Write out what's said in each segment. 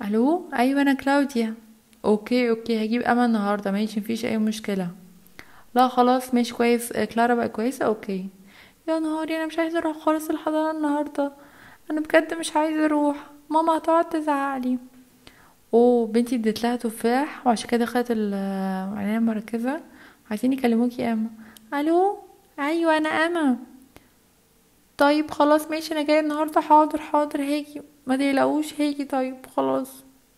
الو ايوه انا كلاوديا اوكي اوكي هجيب اما النهارده ماشي مفيش اي مشكله لا خلاص ماشي كويس آه، كلارا بقى كويسه اوكي يا نهاري انا مش عايزه اروح خالص الحضانه النهارده انا بجد مش عايزه اروح ماما هتقعد تزعقلي اوه بنتي اديت لها تفاح وعشان كده خدت العنايه المركزه عايزين يكلموكي يا اما الو ايوه انا اما طيب خلاص ماشي انا جاي النهارده حاضر حاضر هاجي ما تقلقوش هاجي طيب خلاص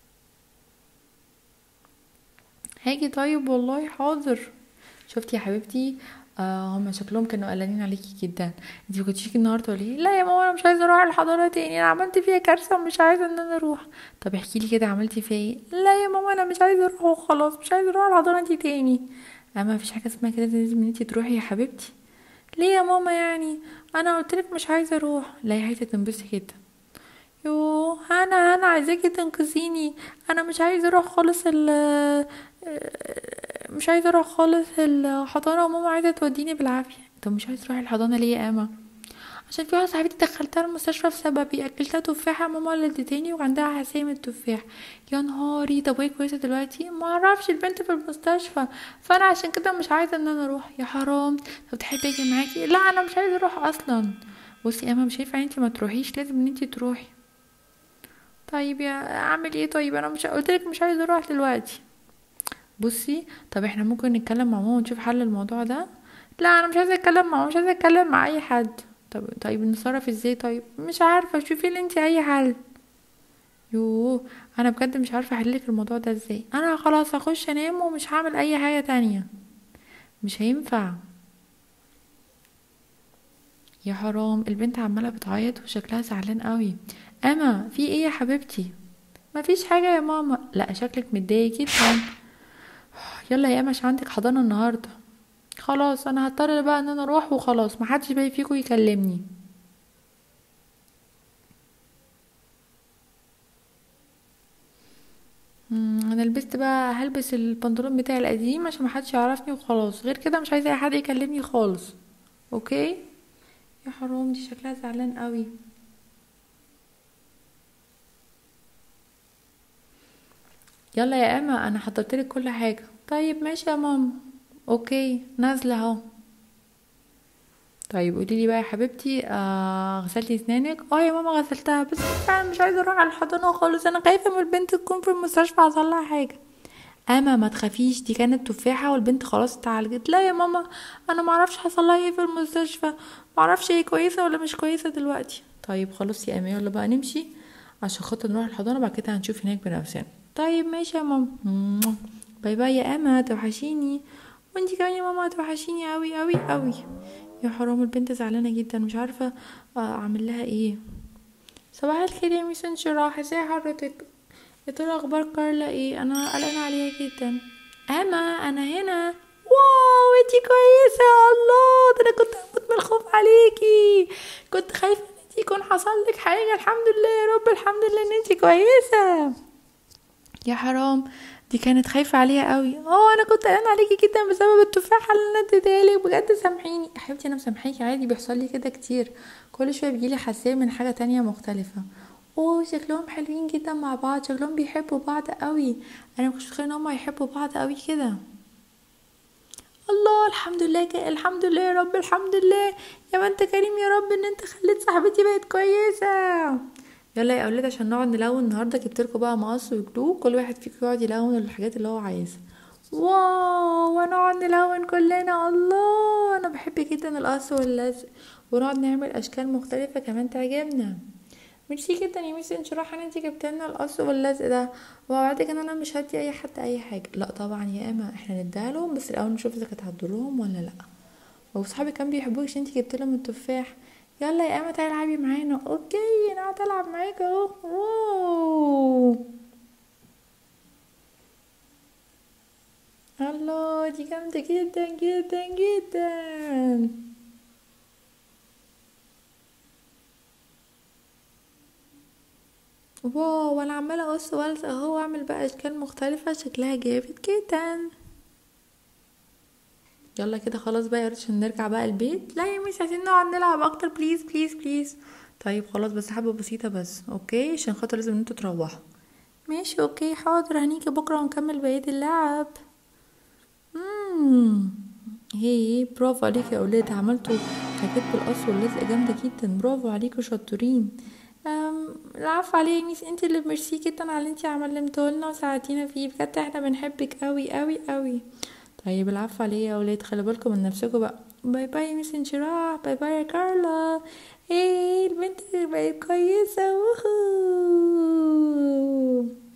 هاجي طيب والله حاضر شفتي يا حبيبتي آه هما شكلهم كانوا قلقانين عليكي جدا انتي كنتش تيجي النهارده ليه لا يا ماما انا مش عايزه اروح الحضانه تاني انا عملت فيها كارثه ومش عايزه ان انا اروح طب احكي لي كده عملتي فيها ايه لا يا ماما انا مش عايزه اروح وخلاص مش عايزه اروح الحضانه دي تاني اما مفيش حاجه اسمها كده لازم ان انتي تروحي يا حبيبتي ليه يا ماما يعني انا قلتلك مش عايزه اروح لا يا عايزه تنبسطي جدا يوه انا انا عايزاكي تنقذيني انا مش عايزه اروح خالص ال مش عايزه اروح خالص الحضانه وماما عايزه توديني بالعافيه طب مش عايزه تروحي الحضانه ليه يا اما عشان في واحده صاحبتي دخلتها المستشفى بسببي اكلتها تفاحه ماما اللي ادتني وعندها حساسيه التفاح يا نهاري طب وهي كويسه دلوقتي ما اعرفش البنت في المستشفى فانا عشان كده مش عايزه ان انا اروح يا حرام طب تحبي اجي معاكي لا انا مش عايزه اروح اصلا بصي يا اما مش هينفع انتي ما تروحيش لازم ان انتي تروحي طيب يا اعمل ايه طيب انا مش قلتلك مش عايزه اروح دلوقتي بصي طب احنا ممكن نتكلم مع ماما ونشوف حل الموضوع ده لا انا مش عايزه اتكلم مع ماما مش عايزه اتكلم مع اي حد طب طيب نتصرف ازاي طيب مش عارفه شوفي لي انت اي حل يوه انا بجد مش عارفه احللك الموضوع ده ازاي انا خلاص هخش انام ومش هعمل اي حاجه تانية مش هينفع يا حرام البنت عماله بتعيط وشكلها زعلان قوي اما في ايه يا حبيبتي مفيش حاجه يا ماما لا شكلك متضايق جدا يلا يا اما عشان عندك حضانه النهارده خلاص انا هضطر بقى ان انا اروح وخلاص محدش باقي فيكم يكلمني مم، انا لبست بقى هلبس البنطلون بتاعي القديم عشان محدش يعرفني وخلاص غير كده مش عايزه اي حد يكلمني خالص اوكي يا حرام دي شكلها زعلان قوي يلا يا اما انا حضرتلك كل حاجه طيب ماشي يا ماما اوكي نازله اهو طيب قولي لي بقى يا حبيبتي آه غسلتي اسنانك اه يا ماما غسلتها بس فعلا مش عايزه اروح على الحضانه خالص انا خايفه من البنت تكون في المستشفى حصل لها حاجه اما ما تخافيش دي كانت تفاحه والبنت خلاص اتعالجت لا يا ماما انا ما اعرفش حصل لها ايه في المستشفى ما اعرفش هي كويسه ولا مش كويسه دلوقتي طيب خلاص يا اما يلا بقى نمشي عشان خاطر نروح الحضانه بعد كده هنشوف هناك بنفسنا طيب ماشي يا ماما باي باي يا اما توحشيني وانتي كمان يا ماما توحشيني قوي قوي قوي يا حرام البنت زعلانه جدا مش عارفه آه، اعمل لها ايه صباح الخير يا ميس انشراح ازي حضرتك يا ترى اخبار كارلا ايه انا قلقانه عليها جدا اما انا هنا واو انتي كويسه الله ده انا كنت هموت من الخوف عليكي كنت خايفه ان انتي يكون حصل لك حاجه الحمد لله يا رب الحمد لله ان انتي كويسه يا حرام دي كانت خايفة عليها قوي اه انا كنت قلقانة عليكي جدا بسبب التفاحة اللي انا اديتها لك بجد سامحيني يا حبيبتي انا مسامحاكي عادي بيحصل لي كده كتير كل شوية بيجيلي حساسية من حاجة تانية مختلفة اوه شكلهم حلوين جدا مع بعض شكلهم بيحبوا بعض قوي انا مكنتش متخيلة ان هما يحبوا بعض قوي كده الله الحمد لله ك... الحمد لله يا رب الحمد لله يا ما انت كريم يا رب ان انت خليت صاحبتي بقت كويسة يلا يا اولاد عشان نقعد نلون النهارده جبت لكم بقى مقص وجلو كل واحد فيكم يقعد يلون الحاجات اللي هو عايزها واو ونقعد نلون كلنا الله انا بحب جدا القص واللزق ونقعد نعمل اشكال مختلفه كمان تعجبنا ميرسي جدا يا ميس انشراح ان انتي جبت لنا القص واللزق ده ووعدك ان انا مش هدي اي حد اي حاجه لا طبعا يا اما احنا نديها لهم بس الاول نشوف اذا كانت هتضرهم ولا لا وصحابي كان بيحبوك عشان انتي جبت لهم التفاح يلا يا اما تعالي العبي معانا اوكي انا قاعده العب معاك اهو واو الله دي جامده جدا جدا جدا واو انا عماله اقص والزق اهو واعمل بقى اشكال مختلفه شكلها جامد جدا يلا كده خلاص بقى يا ريت عشان نرجع بقى البيت لا يا ميس عايزين نقعد نلعب اكتر بليز بليز بليز طيب خلاص بس حبه بسيطه بس اوكي عشان خاطر لازم ان انتوا تروحوا ماشي اوكي حاضر هنيجي بكرة ونكمل بقية اللعب مم. هي برافو عليكم يا اولاد عملتوا حاجات بالقص واللزق جامده جدا برافو عليكم شطورين أم، العفو عليا يا ميس انت اللي ميرسي جدا على اللي انت عملتوه لنا وساعدتينا فيه بجد احنا بنحبك قوي قوي قوي طيب العفو عليا يا اولاد خلي بالكم من نفسكم بقى باي باي يا ميس انشراح باي باي يا كارلا ايه البنت بقت كويسه ووهو